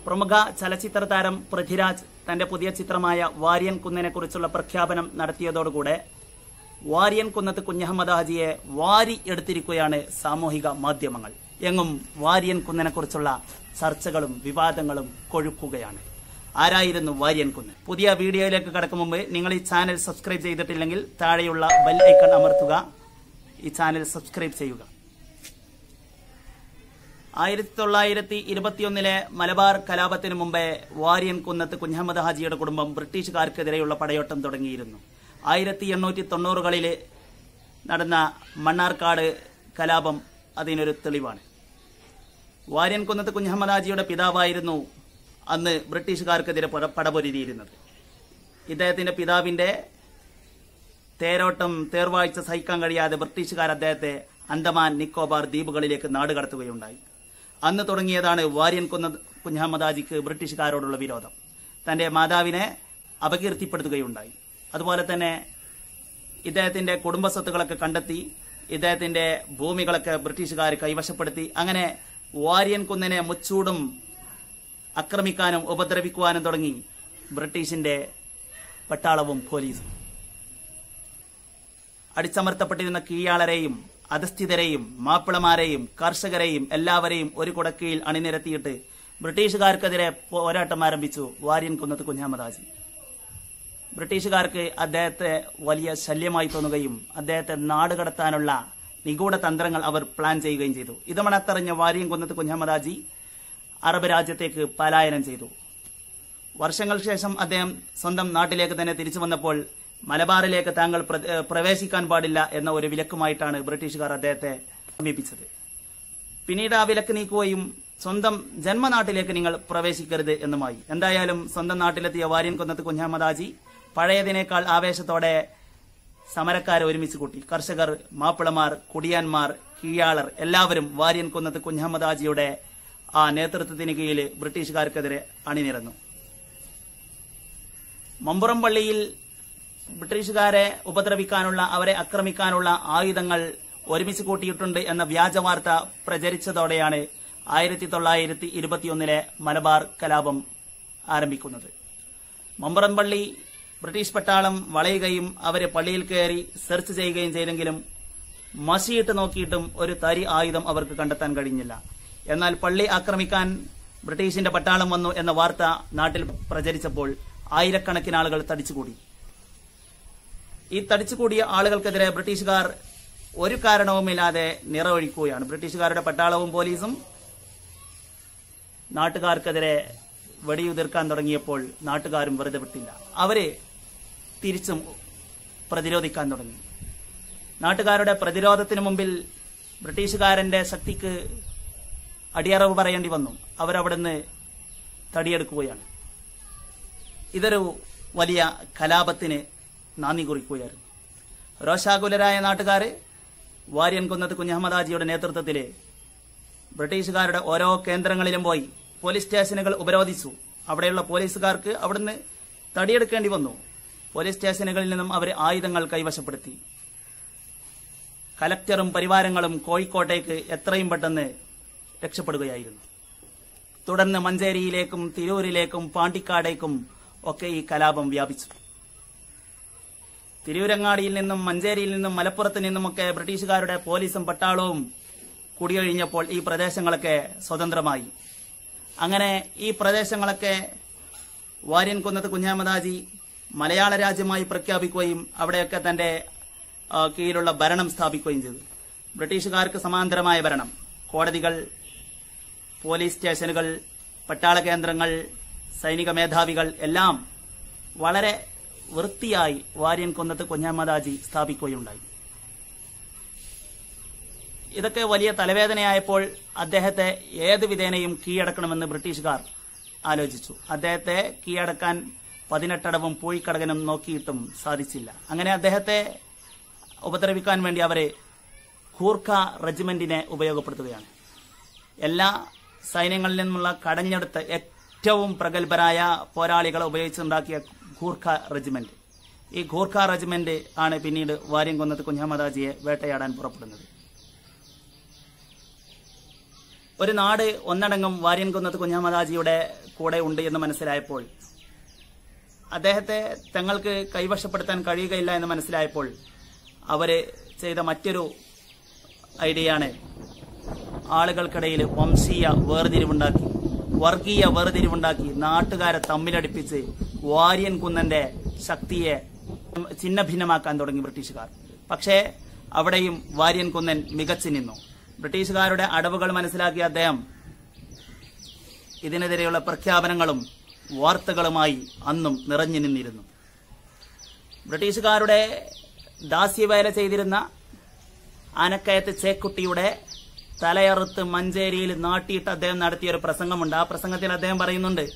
പ്രമുഖ ചലച്ചിത്ര താരം പൃഥ്വിരാജ് തന്റെ പുതിയ ചിത്രമായ വാര്യൻ കുന്നിനെ കുറിച്ചുള്ള പ്രഖ്യാപനം നടത്തിയതോടുകൂടെ വാര്യൻ കുന്നത്ത് കുഞ്ഞഹമ്മദ് ഹാജിയെ വാരി എടുത്തിരിക്കുകയാണ് സാമൂഹിക മാധ്യമങ്ങൾ എങ്ങും വാര്യൻ കുന്നിനെ കുറിച്ചുള്ള ചർച്ചകളും വിവാദങ്ങളും കൊഴുക്കുകയാണ് ആരായിരുന്നു വാര്യൻ കുന്ന് പുതിയ വീഡിയോയിലേക്ക് കടക്കും മുമ്പ് നിങ്ങൾ ഈ ചാനൽ സബ്സ്ക്രൈബ് ചെയ്തിട്ടില്ലെങ്കിൽ താഴെയുള്ള ബെൽ ഐക്കൺ അമർത്തുക ഈ ചാനൽ സബ്സ്ക്രൈബ് ചെയ്യുക ആയിരത്തി തൊള്ളായിരത്തി ഇരുപത്തിയൊന്നിലെ മലബാർ കലാപത്തിന് മുമ്പേ വാര്യൻ കുന്നത്ത് കുഞ്ഞഹമ്മദ് ഹാജിയുടെ കുടുംബം ബ്രിട്ടീഷുകാർക്കെതിരെയുള്ള പടയോട്ടം തുടങ്ങിയിരുന്നു ആയിരത്തി എണ്ണൂറ്റി തൊണ്ണൂറുകളിൽ നടന്ന മണ്ണാർക്കാട് കലാപം അതിനൊരു തെളിവാണ് വാര്യൻ കുന്നത്ത് കുഞ്ഞഹമ്മദ് ഹാജിയുടെ പിതാവായിരുന്നു അന്ന് ബ്രിട്ടീഷുകാർക്കെതിരെ പട പടപൊരുതിയിരുന്നത് ഇദ്ദേഹത്തിന്റെ പിതാവിന്റെ തേരോട്ടം തേർവാഴ്ച സഹിക്കാൻ കഴിയാതെ ബ്രിട്ടീഷുകാർ അദ്ദേഹത്തെ അന്തമാൻ നിക്കോബാർ ദ്വീപുകളിലേക്ക് നാടുകടത്തുകയുണ്ടായി അന്ന് തുടങ്ങിയതാണ് വാര്യൻ കുന്ന കുഞ്ഞഹമ്മദ് ഹാജിക്ക് ബ്രിട്ടീഷുകാരോടുള്ള വിരോധം തന്റെ മാതാവിനെ അപകീർത്തിപ്പെടുത്തുകയുണ്ടായി അതുപോലെ തന്നെ ഇദ്ദേഹത്തിന്റെ കുടുംബ സ്വത്തുകളൊക്കെ കണ്ടെത്തി ഇദ്ദേഹത്തിന്റെ ഭൂമികളൊക്കെ ബ്രിട്ടീഷുകാർ കൈവശപ്പെടുത്തി അങ്ങനെ വാര്യൻ കുന്നിനെ മുച്ചൂടും ആക്രമിക്കാനും ഉപദ്രവിക്കുവാനും തുടങ്ങി ബ്രിട്ടീഷിന്റെ പട്ടാളവും പോലീസും അടിച്ചമർത്തപ്പെട്ടിരുന്ന കീഴാളരെയും അധസ്ഥിതരെയും മാപ്പിളമാരെയും കർഷകരെയും എല്ലാവരെയും ഒരു കുടക്കീഴിൽ അണിനിരത്തിയിട്ട് ബ്രിട്ടീഷുകാർക്കെതിരെ പോരാട്ടം ആരംഭിച്ചു വാര്യൻ കുന്നത്ത് കുഞ്ഞഹമ്മദാജി ബ്രിട്ടീഷുകാർക്ക് അദ്ദേഹത്തെ വലിയ ശല്യമായി തോന്നുകയും അദ്ദേഹത്തെ നാടുകടത്താനുള്ള നിഗൂഢ തന്ത്രങ്ങൾ അവർ പ്ലാൻ ചെയ്യുകയും ചെയ്തു ഇത് മണത്തറിഞ്ഞ വാര്യൻ കുന്നത്ത് കുഞ്ഞഹമ്മദാജി അറബ് രാജ്യത്തേക്ക് പലായനം ചെയ്തു വർഷങ്ങൾക്ക് ശേഷം അദ്ദേഹം സ്വന്തം നാട്ടിലേക്ക് തന്നെ തിരിച്ചു വന്നപ്പോൾ മലബാറിലേക്ക് താങ്കൾ പ്ര- ഏഹ് പ്രവേശിക്കാൻ പാടില്ല എന്ന ഒരു വിലക്കുമായിട്ടാണ് ബ്രിട്ടീഷുകാർ അദ്ദേഹത്തെ സമീപിച്ചത് പിന്നീട് ആ വിലക്ക് നീക്കുകയും സ്വന്തം ജന്മനാട്ടിലേക്ക് നിങ്ങൾ പ്രവേശിക്കരുത് എന്നുമായി എന്തായാലും സ്വന്തം നാട്ടിലെത്തിയ വാര്യൻ കുന്നത്ത് കുഞ്ഞഹമ്മദാജി പഴയതിനേക്കാൾ ആവേശത്തോടെ സമരക്കാരെ ഒരുമിച്ച് കൂട്ടി കർഷകർ മാപ്പിളമാർ കുടിയാന്മാർ കീഴാളർ എല്ലാവരും വാര്യൻ കുന്നത്ത് കുഞ്ഞഹമ്മദാജിയുടെ ആ നേതൃത്വത്തിന് കീഴിൽ ബ്രിട്ടീഷുകാർക്കെതിരെ അണിനിരന്നു മമ്പുറം പള്ളിയിൽ ബ്രിട്ടീഷുകാരെ ഉപദ്രവിക്കാനുള്ള അവരെ ആക്രമിക്കാനുള്ള ആയുധങ്ങൾ ഒരുമിച്ച് കൂട്ടിയിട്ടുണ്ട് എന്ന വ്യാജ വാർത്ത പ്രചരിച്ചതോടെയാണ് ആയിരത്തി തൊള്ളായിരത്തി ഇരുപത്തിയൊന്നിലെ മലബാർ കലാപം ആരംഭിക്കുന്നത് മമ്പുറം പള്ളി ബ്രിട്ടീഷ് പട്ടാളം വളയുകയും അവരെ പള്ളിയിൽ കയറി സെർച്ച് ചെയ്യുകയും ചെയ്തെങ്കിലും മഷിയിട്ട് നോക്കിയിട്ടും ഒരു തരി ആയുധം അവർക്ക് കണ്ടെത്താൻ കഴിഞ്ഞില്ല എന്നാൽ പള്ളി ആക്രമിക്കാൻ ബ്രിട്ടീഷിന്റെ പട്ടാളം വന്നു എന്ന വാർത്ത നാട്ടിൽ പ്രചരിച്ചപ്പോൾ ആയിരക്കണക്കിന് ആളുകൾ തടിച്ചുകൂടി ഈ തടിച്ചുകൂടിയ ആളുകൾക്കെതിരെ ബ്രിട്ടീഷുകാർ ഒരു കാരണവുമില്ലാതെ നിറവൊഴിക്കുകയാണ് ബ്രിട്ടീഷുകാരുടെ പട്ടാളവും പോലീസും നാട്ടുകാർക്കെതിരെ വെടിയുതിർക്കാൻ തുടങ്ങിയപ്പോൾ നാട്ടുകാരും വെറുതെ വിട്ടില്ല അവര് തിരിച്ചും പ്രതിരോധിക്കാൻ തുടങ്ങി നാട്ടുകാരുടെ പ്രതിരോധത്തിന് മുമ്പിൽ ബ്രിട്ടീഷുകാരന്റെ ശക്തിക്ക് അടിയറവ് പറയേണ്ടി വന്നു അവരവിടുന്ന് തടിയെടുക്കുകയാണ് ഇതൊരു വലിയ കലാപത്തിന് നാന്ദി കുറിക്കുകയായിരുന്നു രോഷാകുലരായ നാട്ടുകാര് വാര്യൻ കുന്നത് കുഞ്ഞഹമ്മദാജിയുടെ നേതൃത്വത്തിൽ ബ്രിട്ടീഷുകാരുടെ ഓരോ കേന്ദ്രങ്ങളിലും പോയി പോലീസ് സ്റ്റേഷനുകൾ ഉപരോധിച്ചു അവിടെയുള്ള പോലീസുകാർക്ക് അവിടുന്ന് തടിയെടുക്കേണ്ടി വന്നു പോലീസ് സ്റ്റേഷനുകളിൽ നിന്നും അവർ ആയുധങ്ങൾ കൈവശപ്പെടുത്തി കലക്ടറും പരിവാരങ്ങളും കോഴിക്കോട്ടേക്ക് എത്രയും പെട്ടെന്ന് രക്ഷപ്പെടുകയായിരുന്നു തുടർന്ന് മഞ്ചേരിയിലേക്കും തിരൂരിലേക്കും പാണ്ടിക്കാടേക്കും ഒക്കെ ഈ കലാപം വ്യാപിച്ചു തിരൂരങ്ങാടിയിൽ നിന്നും മഞ്ചേരിയിൽ നിന്നും മലപ്പുറത്ത് നിന്നുമൊക്കെ ബ്രിട്ടീഷുകാരുടെ പോലീസും പട്ടാളവും കുടിയൊഴിഞ്ഞപ്പോൾ ഈ പ്രദേശങ്ങളൊക്കെ സ്വതന്ത്രമായി അങ്ങനെ ഈ പ്രദേശങ്ങളൊക്കെ വാര്യൻ കുന്നത്ത് കുഞ്ഞാമദാജി മലയാള രാജ്യമായി പ്രഖ്യാപിക്കുകയും അവിടെയൊക്കെ തന്റെ ആ, കീഴിലുള്ള ഭരണം സ്ഥാപിക്കുകയും ചെയ്തു ബ്രിട്ടീഷുകാർക്ക് സമാന്തരമായ ഭരണം കോടതികൾ പോലീസ് സ്റ്റേഷനുകൾ പട്ടാള കേന്ദ്രങ്ങൾ സൈനിക മേധാവികൾ എല്ലാം വളരെ വൃത്തിയായി വാര്യൻ കുന്നത്ത് കുഞ്ഞാമദാജി സ്ഥാപിക്കുകയുണ്ടായി ഇതൊക്കെ വലിയ തലവേദനയായപ്പോൾ അദ്ദേഹത്തെ ഏത് വിധേനയും കീഴടക്കണമെന്ന് ബ്രിട്ടീഷുകാർ ആലോചിച്ചു അദ്ദേഹത്തെ കീഴടക്കാൻ പതിനെട്ടടവും പൂഴിക്കടകനും നോക്കിയിട്ടും സാധിച്ചില്ല അങ്ങനെ അദ്ദേഹത്തെ ഉപദ്രവിക്കാൻ വേണ്ടി അവരെ ഖൂർഖ റെജിമെന്റിനെ ഉപയോഗപ്പെടുത്തുകയാണ് എല്ലാ സൈന്യങ്ങളിൽ നിന്നുള്ള കടഞ്ഞെടുത്ത ഏറ്റവും പ്രഗത്ഭരായ പോരാളികളെ ഉപയോഗിച്ചുണ്ടാക്കിയ ഖൂർഖ റെജിമെന്റ് ഈ ഖൂർഖ റെജിമെന്റ് ആണ് പിന്നീട് വാര്യംകുന്നത്ത് കുഞ്ഞഹമ്മദാജിയെ വേട്ടയാടാൻ പുറപ്പെടുന്നത് ഒരു നാട് ഒന്നടങ്കം വാര്യൻകുന്നത്ത് കുഞ്ഞാമദാജിയുടെ കൂടെ ഉണ്ട് എന്ന് മനസ്സിലായപ്പോൾ അദ്ദേഹത്തെ തങ്ങൾക്ക് കൈവശപ്പെടുത്താൻ കഴിയുകയില്ല എന്ന് മനസ്സിലായപ്പോൾ അവര് ചെയ്ത മറ്റൊരു ഐഡിയയാണ് ആളുകൾക്കിടയിൽ വംശീയ വേർതിരിവുണ്ടാക്കി വർഗീയ വേർതിരിവുണ്ടാക്കി നാട്ടുകാരെ തമ്മിലടിപ്പിച്ച് വാര്യൻ കുന്നന്റെ ശക്തിയെ ഛിന്ന ഭിന്നമാക്കാൻ തുടങ്ങി ബ്രിട്ടീഷുകാർ പക്ഷേ അവിടെയും വാര്യൻ കുന്നൻ മികച്ചു നിന്നു ബ്രിട്ടീഷുകാരുടെ അടവുകൾ മനസ്സിലാക്കിയ അദ്ദേഹം ഇതിനെതിരെയുള്ള പ്രഖ്യാപനങ്ങളും വാർത്തകളുമായി അന്നും നിറഞ്ഞു നിന്നിരുന്നു ബ്രിട്ടീഷുകാരുടെ ദാസ്യവേല ചെയ്തിരുന്ന ആനക്കയത്ത് ചേക്കുട്ടിയുടെ തലയറുത്ത് മഞ്ചേരിയിൽ നാട്ടിയിട്ട് അദ്ദേഹം നടത്തിയ ഒരു പ്രസംഗമുണ്ട് ആ പ്രസംഗത്തിൽ അദ്ദേഹം പറയുന്നുണ്ട്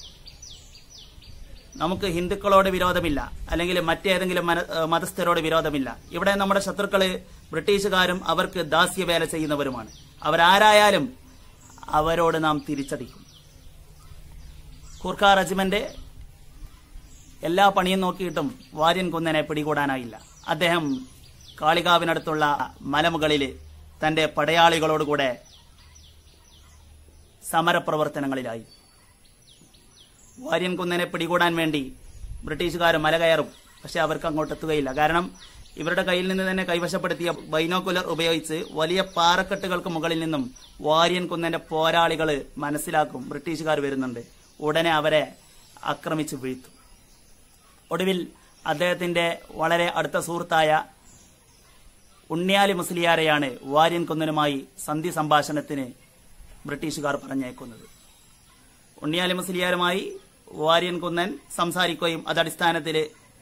നമുക്ക് ഹിന്ദുക്കളോട് വിരോധമില്ല അല്ലെങ്കിൽ മറ്റേതെങ്കിലും മന- ഏഹ് മതസ്ഥരോട് വിരോധമില്ല ഇവിടെ നമ്മുടെ ശത്രുക്കള് ബ്രിട്ടീഷുകാരും അവർക്ക് ദാസ്യവേല ചെയ്യുന്നവരുമാണ് അവരാരായാലും അവരോട് നാം തിരിച്ചടിക്കും കൂർക്ക റെജിമെന്റ് എല്ലാ പണിയും നോക്കിയിട്ടും വാര്യൻ കുന്നനെ പിടികൂടാനായില്ല അദ്ദേഹം കാളികാവിനടുത്തുള്ള മലമുകളിൽ തന്റെ പടയാളികളോടുകൂടെ സമരപ്രവർത്തനങ്ങളിലായി വാര്യൻ കുന്നനെ പിടികൂടാൻ വേണ്ടി ബ്രിട്ടീഷുകാർ മല കയറും പക്ഷെ അവർക്ക് അങ്ങോട്ട് എത്തുകയില്ല കാരണം ഇവരുടെ കയ്യിൽ നിന്ന് തന്നെ കൈവശപ്പെടുത്തിയ ബൈനോക്കുലർ ഉപയോഗിച്ച് വലിയ പാറക്കെട്ടുകൾക്ക് മുകളിൽ നിന്നും വാര്യൻ കുന്നന്റെ പോരാളികൾ മനസ്സിലാക്കും ബ്രിട്ടീഷുകാർ വരുന്നുണ്ട് ഉടനെ അവരെ ആക്രമിച്ച് വീഴ്ത്തും ഒടുവിൽ അദ്ദേഹത്തിന്റെ വളരെ അടുത്ത സുഹൃത്തായ ഉണ്ണിയാലി മുസ്ലിയാരെയാണ് വാര്യൻ കുന്നനുമായി സന്ധി സംഭാഷണത്തിന് ബ്രിട്ടീഷുകാർ പറഞ്ഞേക്കുന്നത് ഉണ്ണിയാലി മുസ്ലിയാരുമായി വാര്യൻ കുന്നൻ സംസാരിക്കുകയും അതടിസ്ഥാനത്തിൽ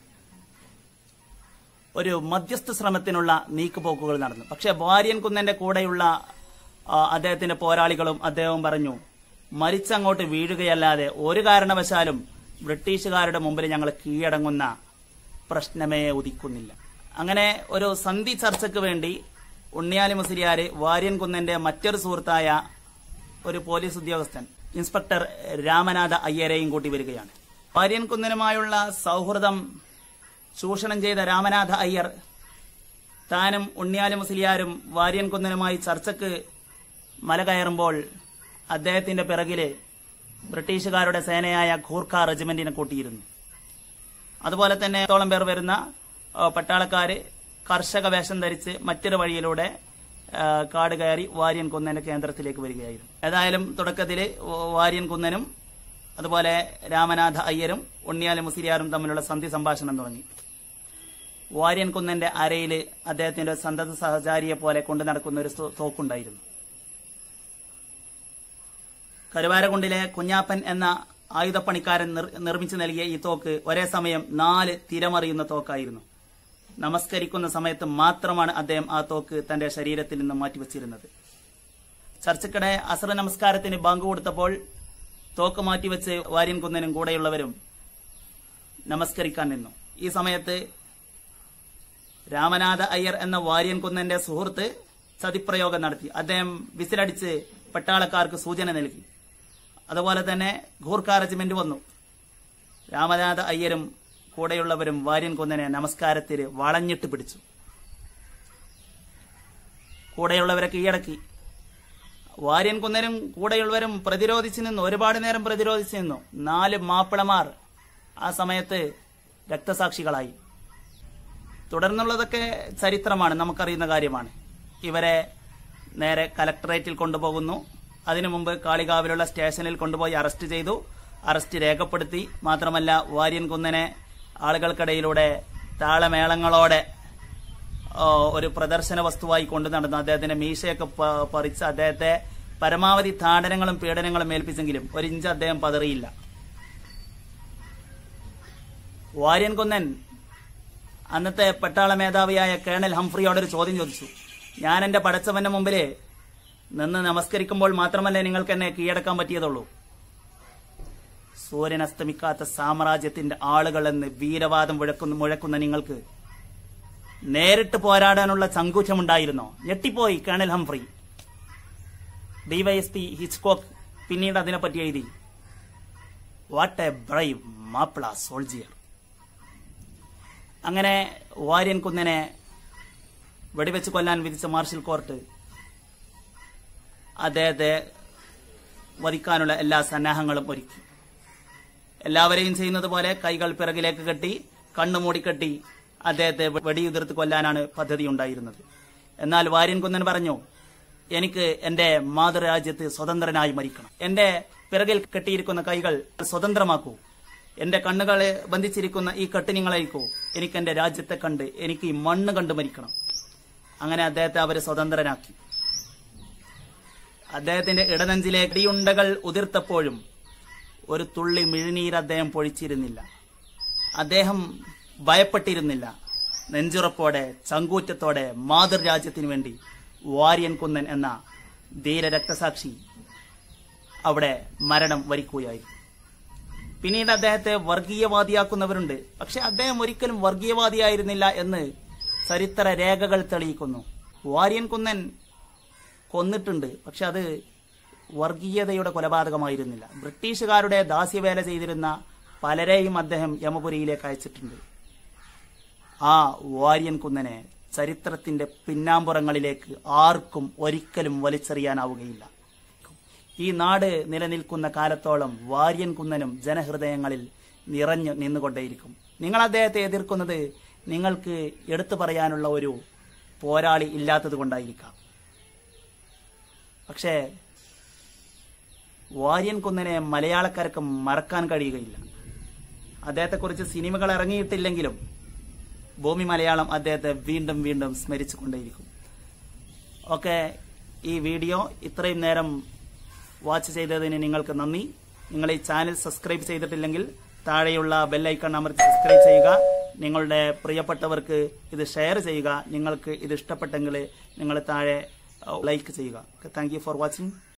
ഒരു മധ്യസ്ഥ ശ്രമത്തിനുള്ള നീക്കുപോക്കുകൾ നടന്നു പക്ഷെ വാര്യൻ കുന്നന്റെ കൂടെയുള്ള ആ, അദ്ദേഹത്തിന്റെ പോരാളികളും അദ്ദേഹവും പറഞ്ഞു മരിച്ചങ്ങോട്ട് വീഴുകയല്ലാതെ ഒരു കാരണവശാലും ബ്രിട്ടീഷുകാരുടെ മുമ്പിൽ ഞങ്ങൾ കീഴടങ്ങുന്ന പ്രശ്നമേ ഉദിക്കുന്നില്ല അങ്ങനെ ഒരു സന്ധി ചർച്ചയ്ക്ക് വേണ്ടി ഉണ്ണിയാലി മുസ്ലിയാര് വാര്യൻ കുന്നന്റെ മറ്റൊരു സുഹൃത്തായ ഒരു പോലീസ് ഉദ്യോഗസ്ഥൻ ഇൻസ്പെക്ടർ രാമനാഥ അയ്യരെയും കൂട്ടി വരികയാണ് വാര്യൻ കുന്നനുമായുള്ള സൗഹൃദം ചൂഷണം ചെയ്ത രാമനാഥ അയ്യർ താനും ഉണ്ണിയാലി മുസ്ലിയാരും വാര്യൻ കുന്നനുമായി ചർച്ചയ്ക്ക് മല കയറുമ്പോൾ അദ്ദേഹത്തിന്റെ പിറകില് ബ്രിട്ടീഷുകാരുടെ സേനയായ ഖൂർഖ റെജിമെന്റിനെ കൂട്ടിയിരുന്നു അതുപോലെ തന്നെ ത്തോളം പേർ വരുന്ന ആ, പട്ടാളക്കാര് കർഷക വേഷം ധരിച്ച് മറ്റൊരു വഴിയിലൂടെ ആ, കാട് കയറി വാര്യൻ കുന്നന്റെ കേന്ദ്രത്തിലേക്ക് വരികയായിരുന്നു ഏതായാലും തുടക്കത്തിൽ വാര്യൻ കുന്നനും അതുപോലെ രാമനാഥ അയ്യരും ഉണ്ണിയാലി മുസിരിയാരും തമ്മിലുള്ള സന്ധി സംഭാഷണം തുടങ്ങി വാര്യൻ കുന്നന്റെ അരയിൽ അദ്ദേഹത്തിന്റെ സന്തത സഹചാരിയെ പോലെ കൊണ്ടു നടക്കുന്ന ഒരു തോ- തോക്കുണ്ടായിരുന്നു കരുവാരകുണ്ടിലെ കുഞ്ഞാപ്പൻ എന്ന ആയുധപ്പണിക്കാരൻ നിർ- നിർമ്മിച്ചു നൽകിയ ഈ തോക്ക് ഒരേ സമയം നാല് തിരമറിയുന്ന തോക്കായിരുന്നു നമസ്കരിക്കുന്ന സമയത്ത് മാത്രമാണ് അദ്ദേഹം ആ തോക്ക് തന്റെ ശരീരത്തിൽ നിന്ന് മാറ്റിവെച്ചിരുന്നത് ചർച്ചക്കിടെ അസറ നമസ്കാരത്തിന് ബാങ്ക് കൊടുത്തപ്പോൾ തോക്ക് മാറ്റിവെച്ച് വാര്യൻ കുന്നനും കൂടെയുള്ളവരും നമസ്കരിക്കാൻ നിന്നു ഈ സമയത്ത് രാമനാഥ അയ്യർ എന്ന വാര്യൻ കുന്നന്റെ സുഹൃത്ത് ചതിപ്രയോഗം നടത്തി അദ്ദേഹം വിസിലടിച്ച് പട്ടാളക്കാർക്ക് സൂചന നൽകി അതുപോലെ തന്നെ ഖൂർഖ റെജിമെന്റ് വന്നു രാമനാഥ അയ്യരും കൂടെയുള്ളവരും വാര്യൻ കുന്നനെ നമസ്കാരത്തിൽ വളഞ്ഞിട്ട് പിടിച്ചു കൂടെയുള്ളവരെ കീഴടക്കി വാര്യൻ കുന്നനും കൂടെയുള്ളവരും പ്രതിരോധിച്ചു നിന്നു ഒരുപാട് നേരം പ്രതിരോധിച്ചു നിന്നു നാല് മാപ്പിളമാർ ആ സമയത്ത് രക്തസാക്ഷികളായി തുടർന്നുള്ളതൊക്കെ ചരിത്രമാണ് നമുക്കറിയുന്ന കാര്യമാണ് ഇവരെ നേരെ കലക്ടറേറ്റിൽ കൊണ്ടുപോകുന്നു അതിനു മുമ്പ് കാളികാവിലുള്ള സ്റ്റേഷനിൽ കൊണ്ടുപോയി അറസ്റ്റ് ചെയ്തു അറസ്റ്റ് രേഖപ്പെടുത്തി മാത്രമല്ല വാര്യൻ കുന്നനെ ആളുകൾക്കിടയിലൂടെ താളമേളങ്ങളോടെ ആ, ഒരു പ്രദർശന വസ്തുവായി കൊണ്ടു നടന്നു അദ്ദേഹത്തിന്റെ മീശയൊക്കെ പ- പറിച്ച് അദ്ദേഹത്തെ പരമാവധി താടനങ്ങളും പീഡനങ്ങളും ഏൽപ്പിച്ചെങ്കിലും ഒരു ഇഞ്ച് അദ്ദേഹം പതറിയില്ല വാര്യൻ കുന്നൻ അന്നത്തെ പട്ടാള മേധാവിയായ കേണൽ ഹംഫ്രിയോട് ഒരു ചോദ്യം ചോദിച്ചു ഞാൻ എന്റെ പടച്ചവന്റെ മുമ്പില് നിന്ന് നമസ്കരിക്കുമ്പോൾ മാത്രമല്ലേ നിങ്ങൾക്ക് എന്നെ കീഴടക്കാൻ പറ്റിയതുള്ളൂ സൂര്യൻ അസ്തമിക്കാത്ത സാമ്രാജ്യത്തിന്റെ ആളുകൾ എന്ന് വീരവാദം മുഴക്കുന്ന മുഴക്കുന്ന നിങ്ങൾക്ക് നേരിട്ട് പോരാടാനുള്ള ചങ്കൂറ്റമുണ്ടായിരുന്നോ ഞെട്ടിപ്പോയി കേണൽ ഹംഫ്രി ഡിവൈഎസ്പി ഹിച്ച്കോക്ക് പിന്നീട് അതിനെപ്പറ്റി എഴുതി what a brave Mappila soldier അങ്ങനെ വാര്യൻ കുന്നനെ വെടിവെച്ച് കൊല്ലാൻ വിധിച്ച മാർഷൽ കോർട്ട് അദ്ദേഹത്തെ വധിക്കാനുള്ള എല്ലാ സന്നാഹങ്ങളും ഒരുക്കി എല്ലാവരെയും ചെയ്യുന്നത് പോലെ കൈകൾ പിറകിലേക്ക് കെട്ടി കണ്ണു മൂടിക്കെട്ടി അദ്ദേഹത്തെ വെടിയുതിർത്ത് കൊല്ലാനാണ് പദ്ധതി ഉണ്ടായിരുന്നത് എന്നാൽ വാര്യൻകുന്നൻ പറഞ്ഞു എനിക്ക് എന്റെ മാതൃരാജ്യത്ത് സ്വതന്ത്രനായി മരിക്കണം എന്റെ പിറകിൽ കെട്ടിയിരിക്കുന്ന കൈകൾ സ്വതന്ത്രമാക്കൂ എന്റെ കണ്ണുകളെ ബന്ധിച്ചിരിക്കുന്ന ഈ കെട്ടിനിങ്ങളേക്കൂ എനിക്ക് എന്റെ രാജ്യത്തെ കണ്ട് എനിക്ക് ഈ മണ്ണ് കണ്ട് മരിക്കണം അങ്ങനെ അദ്ദേഹത്തെ അവർ സ്വതന്ത്രനാക്കി അദ്ദേഹത്തിന്റെ ഇടനെഞ്ചിലെ ഇടിയുണ്ടകൾ ഉതിർത്തപ്പോഴും ഒരു തുള്ളി മിഴുനീർ അദ്ദേഹം പൊഴിച്ചിരുന്നില്ല അദ്ദേഹം ഭയപ്പെട്ടിരുന്നില്ല നെഞ്ചുറപ്പോടെ ചങ്കൂറ്റത്തോടെ മാതൃരാജ്യത്തിനു വേണ്ടി വാര്യൻ കുന്നൻ എന്ന ധീര രക്തസാക്ഷി അവിടെ മരണം വരിക്കുകയായിരുന്നു പിന്നീട് അദ്ദേഹത്തെ വർഗീയവാദിയാക്കുന്നവരുണ്ട് പക്ഷെ അദ്ദേഹം ഒരിക്കലും വർഗീയവാദിയായിരുന്നില്ല എന്ന് ചരിത്ര രേഖകൾ തെളിയിക്കുന്നു വാര്യൻ കുന്നൻ കൊന്നിട്ടുണ്ട് പക്ഷെ അത് വർഗീയതയുടെ കൊലപാതകമായിരുന്നില്ല ബ്രിട്ടീഷുകാരുടെ ദാസ്യവേല ചെയ്തിരുന്ന പലരെയും അദ്ദേഹം യമപുരിയിലേക്ക് അയച്ചിട്ടുണ്ട് ആ വാര്യൻ കുന്നനെ ചരിത്രത്തിന്റെ പിന്നാമ്പുറങ്ങളിലേക്ക് ആർക്കും ഒരിക്കലും വലിച്ചെറിയാനാവുകയില്ല ഈ നാട് നിലനിൽക്കുന്ന കാലത്തോളം വാര്യൻ കുന്നനും ജനഹൃദയങ്ങളിൽ നിറഞ്ഞു നിന്നുകൊണ്ടേയിരിക്കും നിങ്ങൾ അദ്ദേഹത്തെ എതിർക്കുന്നത് നിങ്ങൾക്ക് എടുത്തു പറയാനുള്ള ഒരു പോരാളി ഇല്ലാത്തത് കൊണ്ടായിരിക്കാം പക്ഷേ വാര്യൻ കുന്നനെ മലയാളക്കാർക്ക് മറക്കാൻ കഴിയുകയില്ല അദ്ദേഹത്തെക്കുറിച്ച് സിനിമകൾ ഇറങ്ങിയിട്ടില്ലെങ്കിലും ഭൂമി മലയാളം അദ്ദേഹത്തെ വീണ്ടും വീണ്ടും സ്മരിച്ചുകൊണ്ടേയിരിക്കും ഓക്കെ ഈ വീഡിയോ ഇത്രയും നേരം വാച്ച് ചെയ്തതിന് നിങ്ങൾക്ക് നന്ദി നിങ്ങൾ ഈ ചാനൽ സബ്സ്ക്രൈബ് ചെയ്തിട്ടില്ലെങ്കിൽ താഴെയുള്ള ബെല്ലൈക്കൺ അമർത്തി സബ്സ്ക്രൈബ് ചെയ്യുക നിങ്ങളുടെ പ്രിയപ്പെട്ടവർക്ക് ഇത് ഷെയർ ചെയ്യുക നിങ്ങൾക്ക് ഇത് ഇഷ്ടപ്പെട്ടെങ്കിൽ നിങ്ങൾ താഴെ ലൈക്ക് ചെയ്യുക താങ്ക് യു ഫോർ വാച്ചിങ്